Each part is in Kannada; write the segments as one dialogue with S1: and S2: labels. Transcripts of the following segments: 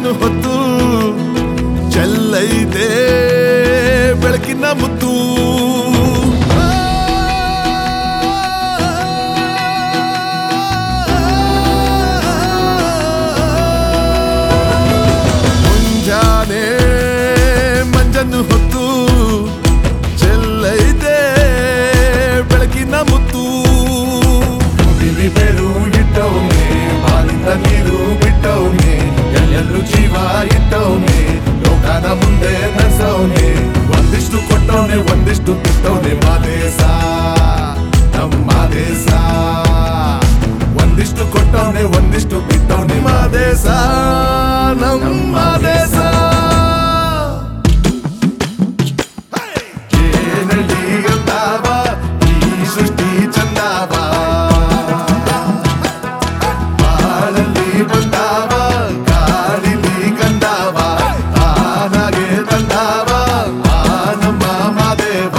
S1: ಮಂಜನ್ನು ಹೊತ್ತು ಚೆಲ್ಲೈತೆ ಬೆಳಕಿನ ಮುತ್ತು ಮುಂಜಾನೆ ಮಂಜನ್ನು ಹೊತ್ತು ಚೆಲ್ಲೈತೆ ಬೆಳಕಿನ ಮುತ್ತು
S2: ಬಿಲಿ ಬೇರು ಇಟ್ಟವನೆ ಬಾಲಿಂದ ನೀರು ಬಿಟ್ಟವನೆ ಎಲ್ಲೆಲ್ಲೂ ಜೀವ ಇಟ್ಟವನೆ ಲೋಕನ ಮುಂದೆ ನಡೆಸವನೆ ಒಂದಿಷ್ಟು ಕೊಟ್ಟವನೆ ಒಂದಿಷ್ಟು ಬಿಟ್ಟವನೆ ಮಾದೇಶ ನಮ್ಮ ಮಾದೇಶ ಒಂದಿಷ್ಟು ಕೊಟ್ಟವನೆ ಒಂದಿಷ್ಟು ಬಿಟ್ಟವನೆ ಮಾದೇಶ
S1: ನಮ್ಮ ದೇಶ
S2: ಏನಲ್ಲಿ ಅಂತಾವ ಈ ಸೃಷ್ಟಿ ಚಂದಾವ ಬಾಳಲ್ಲಿ ಬಂದಾವ ಗಾಳಿಲಿ ಗಂಧಾವ ತಾನಾಗೆ ತಂದಾವ ಆ ನಮ್ಮ ಮಾದೇವ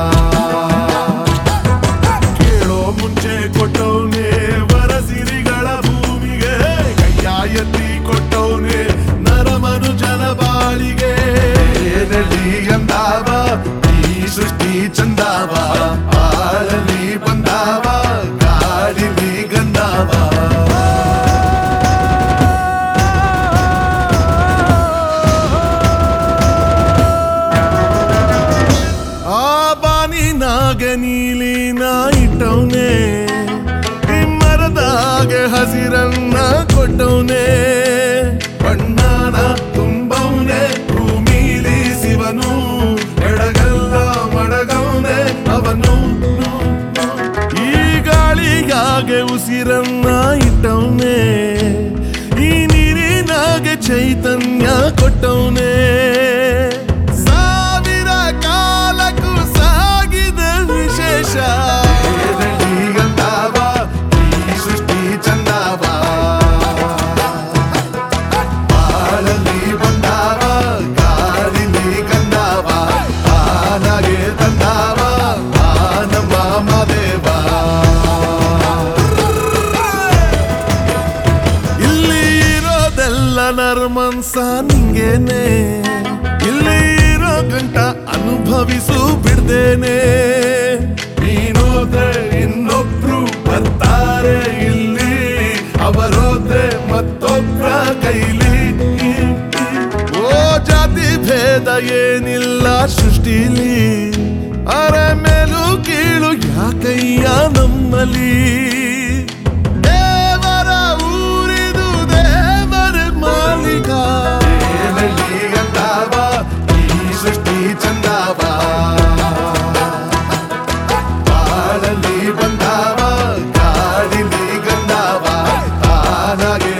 S2: ಕೇಳೋ ಮುಂಚೆ ಕೊಟ್ಟವನೇ ವರಸಿರಿಗಳ ಭೂಮಿಗೆ ಕೈಯ ಎತ್ತಿ ಕೊಟ್ಟವನೇ ನರಮನುಜನ ಬಾಳಿಗೆ ಏನಲ್ಲಿ ಎಂದಾವ ಈ ಸೃಷ್ಟಿ ಚಂದಾವ ಆಳಲಿ ಬಂದಾವ ಗಾಳಿಲಿ ಗಂಧಾವ
S1: ಆ ಬಾನಿನಾಗ ನೀಲಿನ ಇಟ್ಟವನೆ ಮರದಾಗೆ ಹಸಿರನ್ನ ಕೊಟ್ಟವನೆ
S2: ಬಣ್ಣನ ತುಂಬವನೆ ಭೂಮಿಲಿ ಶಿವನು ಎಡಗಲ್ಲ ಮಡಗವನೆ ಅವನು
S1: ಈ ಗಾಳಿಗಾಗೆ ಉಸಿರನ್ನ ಇಟ್ಟವನೆ ಈ ನೀರಿನಾಗೆ ಚೈತನ್ಯ ಕೊಟ್ಟವನೆ ಸಾವಿರ ಕಾಲಕ್ಕೂ ಸಾಗಿದ ವಿಶೇಷ
S2: ಏನಲ್ಲಿ ಗಂಧಾವ ಈ ಸೃಷ್ಟಿ ಚಂದಾವ ಬಾಳಲ್ಲಿ ಬಂದಾವ ಗಾಳಿಲಿ ಗಂಧಾವ ತಾನಾಗೆ ತಂದಾವ ಆ ನಮ್ಮ ಮಾದೇವ
S1: ಇಲ್ಲಿ ಇರೋದೆಲ್ಲ ನರ್ಮನ್ಸ ನಿಂಗೇನೆ ಇಲ್ಲಿ ಇರೋ ಗಂಟ ಅನುಭವಿಸು ಬಿಡ್ದೇನೆ
S2: ನೀನೋದ್ರೆ ಇನ್ನೊಬ್ರು ಬರ್ತಾರೆ ಇಲ್ಲಿ ಅವರೋದ್ರೆ ಮತ್ತೊಬ್ರ ಕೈಲಿ
S1: ಓ ಜಾತಿ ಭೇದ ಏನಿಲ್ಲ ಸೃಷ್ಟಿಲಿ ಅರೆ ಮೇಲು ಕೀಳು ಯಾಕಯ್ಯ ನಮ್ಮಲ್ಲಿ ದೇವರ ಊರಿದು ದೇವರ ಮಾಲೀಕ
S2: ಏನಲ್ಲಿ ಗಂಧಾವ ಈ ಸೃಷ್ಟಿ ಚಂದಾವ ಬಾಳಲ್ಲಿ ಬಂದಾವ ಗಾಳಿಲಿ ಗಂಧಾವ ತಾನಾಗೆ